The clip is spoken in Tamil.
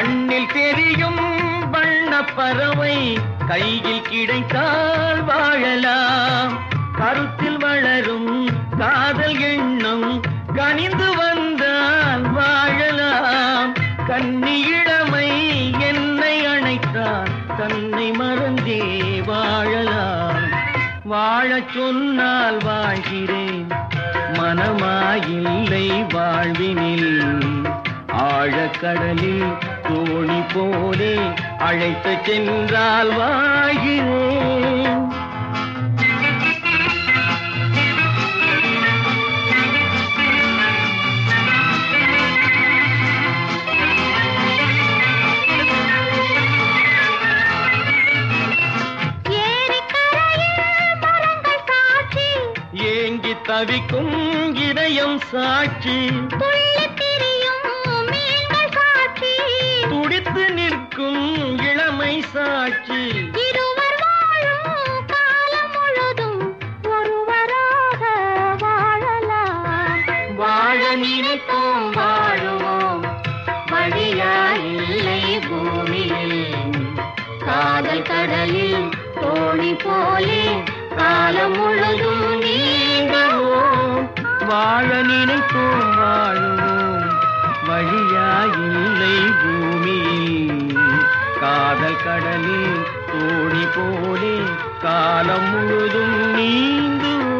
கண்ணில் தெரியும் வண்ண பறவை கையில் கிடைத்தால் வாழலாம் கருத்தில் வளரும் காதல் எண்ணம் கனிந்து வந்தால் வாழலாம் கன்னி இளமை என்னை அணைத்தால் தன்னை மறந்தே வாழலாம் வாழச் சொன்னால் வாழ்கிறேன் மனமாயில்லை வாழ்வினில் ஆழக்கடலில் தோணி போலே அழைத்து சென்றால் வாழ்கிறேன் ஏரிக்கரையில் மரங்கள் காட்சி ஏங்கி தவிக்கும் இதயம் சாட்சி துள்ளித் திரியும் மீன்கள் சாட்சி துடித்து நிற்கும் இளமை சாட்சி இருவர் வாழும் காலம் முழுதும் ஒருவராக வாழலாம் வாழ நினைப்போம் வாழுவோம் வழியாயில்லை பூமியில் காதல் கடலில் தோணி போலே காலம் முழுதும் நீங்குவோம் வாழ நினைப்போம் வாழுவோம் வழியாயில்லை பூமியில் காதல் கடலில் தோணி போலே காலம் முழுதும் நீந்துவோம்